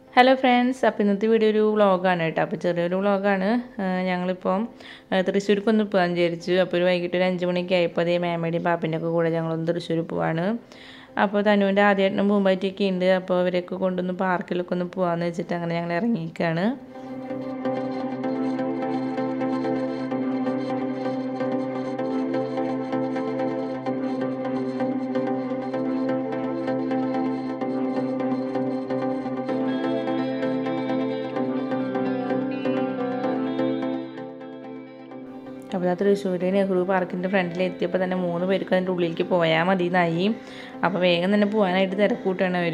hello friends അപ്പോൾ ഇന്നത്തെ video ഒരു വ്ളോഗാണ് കേട്ടോ അപ്പോൾ ചെറിയൊരു വ്ളോഗാണ് ഞങ്ങളിപ്പം തൃശ്ശൂർക്കൊന്ന് പോകാൻ വിചാരിച്ചു അപ്പോൾ ഒരു വൈകിട്ട് ഒരു അഞ്ച് മണിയൊക്കെ ആയപ്പോൾ അതേ മാമയുടെയും പാപ്പിൻ്റെ ഒക്കെ കൂടെ ഞങ്ങളൊന്ന് തൃശ്ശൂർ പോവാണ് അപ്പോൾ തനുവിൻ്റെ ആദ്യമായിട്ടും പൂമ്പാറ്റൊക്കെ ഉണ്ട് അപ്പോൾ അവരെയൊക്കെ കൊണ്ടൊന്ന് പാർക്കിലൊക്കെ ഒന്ന് പോകാമെന്ന് വെച്ചിട്ട് അങ്ങനെ ഞങ്ങൾ ഇറങ്ങിയിരിക്കുകയാണ് അപ്പോൾ ആ തൃശ്ശൂർ നെഹ്റു പാർക്കിൻ്റെ ഫ്രണ്ടിൽ എത്തിയപ്പോൾ തന്നെ മൂന്ന് പേർക്ക് അതിൻ്റെ ഉള്ളിലേക്ക് പോയാൽ മതി എന്നായി അപ്പോൾ വേഗം തന്നെ പോകാനായിട്ട് തിരക്കൂട്ടാണ് അവർ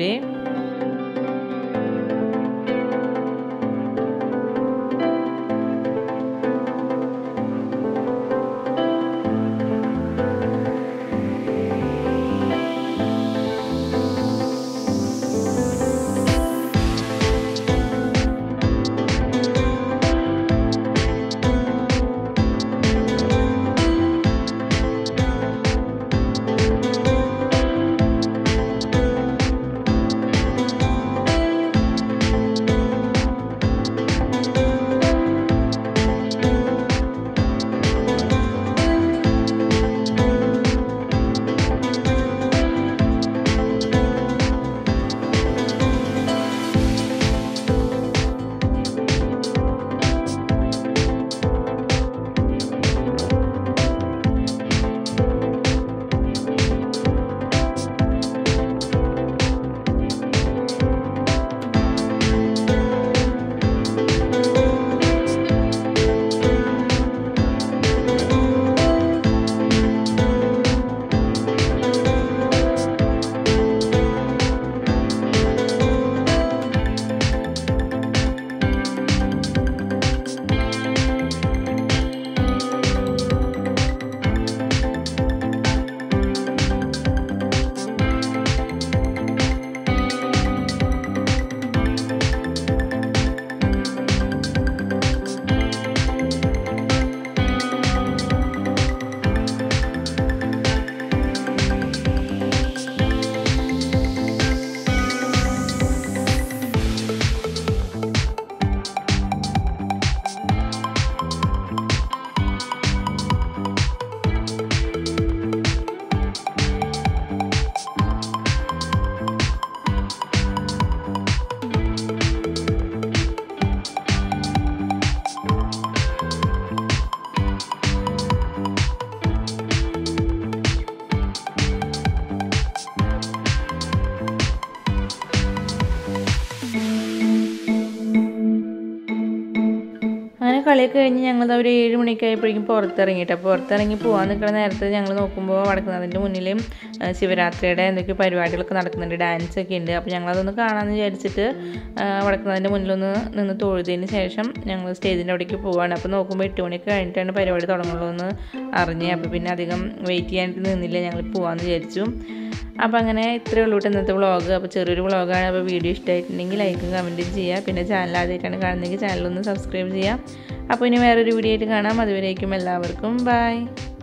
അങ്ങനെ കളിയൊക്കെ കഴിഞ്ഞ് ഞങ്ങൾ ഒരു ഏഴ് മണിയൊക്കെ ആയപ്പോഴേക്കും പുറത്തിറങ്ങിയിട്ട് അപ്പോൾ പുറത്തിറങ്ങി പോകാൻ നിൽക്കുന്ന നേരത്ത് ഞങ്ങൾ നോക്കുമ്പോൾ വടക്കുന്നതിൻ്റെ മുന്നിൽ ശിവരാത്രിയുടെ എന്തൊക്കെയോ പരിപാടികളൊക്കെ നടക്കുന്നുണ്ട് ഡാൻസ് ഒക്കെ ഉണ്ട് അപ്പോൾ ഞങ്ങളതൊന്ന് കാണാമെന്ന് വിചാരിച്ചിട്ട് വടക്കുന്നതിൻ്റെ മുന്നിലൊന്ന് നിന്ന് തൊഴുതിന് ശേഷം ഞങ്ങൾ സ്റ്റേജിൻ്റെ അവിടേക്ക് പോവാണ് അപ്പോൾ നോക്കുമ്പോൾ എട്ട് മണിയൊക്കെ കഴിഞ്ഞിട്ടാണ് പരിപാടി തുടങ്ങുള്ളൂ എന്ന് അറിഞ്ഞ് അപ്പോൾ പിന്നെ അധികം വെയിറ്റ് ചെയ്യാനായിട്ട് നിന്നില്ല ഞങ്ങൾ പോകാമെന്ന് വിചാരിച്ചു അപ്പോൾ അങ്ങനെ ഇത്രയേ ഉള്ളൂ കേട്ടോ ഇന്നത്തെ വ്ളോഗ് അപ്പോൾ ചെറിയൊരു വ്ളോഗാണ് അപ്പോൾ വീഡിയോ ഇഷ്ടമായിട്ടുണ്ടെങ്കിൽ ലൈക്കും കമൻറ്റും ചെയ്യുക പിന്നെ ചാനൽ ആദ്യമായിട്ടാണ് കാണുന്നതെങ്കിൽ ചാനലൊന്ന് സബ്സ്ക്രൈബ് ചെയ്യുക അപ്പോൾ ഇനി വേറൊരു വീഡിയോ ആയിട്ട് കാണാം അതുവരേക്കും എല്ലാവർക്കും ബൈ